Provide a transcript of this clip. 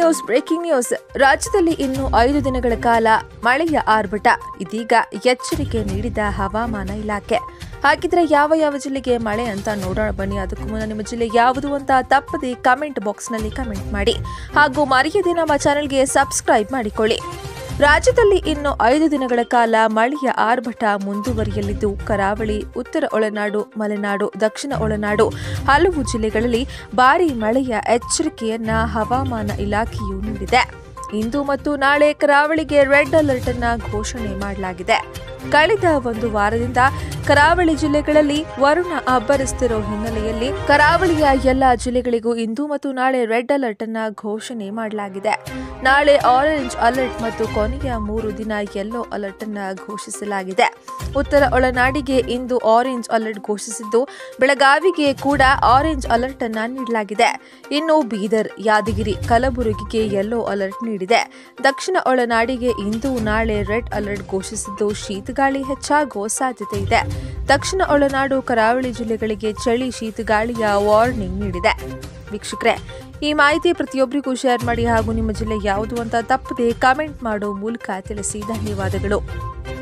news breaking news ರಾಜ್ಯದಲ್ಲಿ ಇನ್ನು ಐದು ದಿನಗಳ ಕಾಲ ಮಳೆಯ ಆರ್ಭಟ ಇದೀಗ ಎಚ್ಚರಿಕೆ ನೀಡಿದ ಹವಾಮಾನ ಇಲಾಖೆ ಹಾಗಿದ್ರೆ ಯಾವ ಯಾವ ಜಿಲ್ಲೆಗೆ ಮಳೆ ಅಂತ ನೋಡೋಣ ಬನ್ನಿ ಅದಕ್ಕೂ ಮುನ್ನ ನಿಮ್ಮ ಜಿಲ್ಲೆ ಯಾವುದು ಅಂತ ತಪ್ಪದೆ ಕಮೆಂಟ್ ಬಾಕ್ಸ್ನಲ್ಲಿ ಕಮೆಂಟ್ ಮಾಡಿ ಹಾಗೂ ಮರೆಯದೆ ನಮ್ಮ ಚಾನೆಲ್ಗೆ ಸಬ್ಸ್ಕ್ರೈಬ್ ಮಾಡಿಕೊಳ್ಳಿ ರಾಜ್ಯದಲ್ಲಿ ಇನ್ನು ಐದು ದಿನಗಳ ಕಾಲ ಮಳೆಯ ಆರ್ಭಟ ಮುಂದುವರಿಯಲಿದ್ದು ಕರಾವಳಿ ಉತ್ತರ ಒಳನಾಡು ಮಲೆನಾಡು ದಕ್ಷಿಣ ಒಳನಾಡು ಹಲವು ಜಿಲ್ಲೆಗಳಲ್ಲಿ ಭಾರೀ ಮಳೆಯ ಎಚ್ಚರಿಕೆಯನ್ನ ಹವಾಮಾನ ಇಲಾಖೆಯು ನೀಡಿದೆ ಇಂದು ಮತ್ತು ನಾಳೆ ಕರಾವಳಿಗೆ ರೆಡ್ ಅಲರ್ಟ್ ಅನ್ನ ಘೋಷಣೆ ಮಾಡಲಾಗಿದೆ ಕಳೆದ ಒಂದು ವಾರದಿಂದ ಕರಾವಳಿ ಜಿಲ್ಲೆಗಳಲ್ಲಿ ವರುಣ ಅಬ್ಬರಿಸುತ್ತಿರೋ ಹಿನ್ನೆಲೆಯಲ್ಲಿ ಕರಾವಳಿಯ ಎಲ್ಲ ಜಿಲ್ಲೆಗಳಿಗೂ ಇಂದು ಮತ್ತು ನಾಳೆ ರೆಡ್ ಅಲರ್ಟ್ ಅನ್ನ ಘೋಷಣೆ ಮಾಡಲಾಗಿದೆ ನಾಳೆ ಆರೆಂಜ್ ಅಲರ್ಟ್ ಮತ್ತು ಕೊನೆಯ ಮೂರು ದಿನ ಯೆಲ್ಲೋ ಅಲರ್ಟ್ ಅನ್ನ ಘೋಷಿಸಲಾಗಿದೆ ಉತ್ತರ ಒಳನಾಡಿಗೆ ಇಂದು ಆರೆಂಜ್ ಅಲರ್ಟ್ ಘೋಷಿಸಿದ್ದು ಬೆಳಗಾವಿಗೆ ಕೂಡ ಆರೆಂಜ್ ಅಲರ್ಟ್ ಅನ್ನ ನೀಡಲಾಗಿದೆ ಇನ್ನು ಬೀದರ್ ಯಾದಗಿರಿ ಕಲಬುರಗಿಗೆ ಯೆಲ್ಲೋ ಅಲರ್ಟ್ ನೀಡಿದೆ ದಕ್ಷಿಣ ಒಳನಾಡಿಗೆ ಇಂದು ನಾಳೆ ರೆಡ್ ಅಲರ್ಟ್ ಘೋಷಿಸಿದ್ದು ಶೀತಗಾಳಿ ಹೆಚ್ಚಾಗುವ ಸಾಧ್ಯತೆ ಇದೆ ದಕ್ಷಿಣ ಒಳನಾಡು ಕರಾವಳಿ ಜಿಲ್ಲೆಗಳಿಗೆ ಚಳಿ ಶೀತಗಾಳಿಯ ವಾರ್ನಿಂಗ್ ನೀಡಿದೆ ವೀಕ್ಷಕರೇ ಈ ಮಾಹಿತಿ ಪ್ರತಿಯೊಬ್ಬರಿಗೂ ಶೇರ್ ಮಾಡಿ ಹಾಗೂ ನಿಮ್ಮ ಜಿಲ್ಲೆ ಯಾವುದು ಅಂತ ತಪ್ಪದೆ ಕಾಮೆಂಟ್ ಮಾಡೋ ಮೂಲಕ ತಿಳಿಸಿ ಧನ್ಯವಾದಗಳು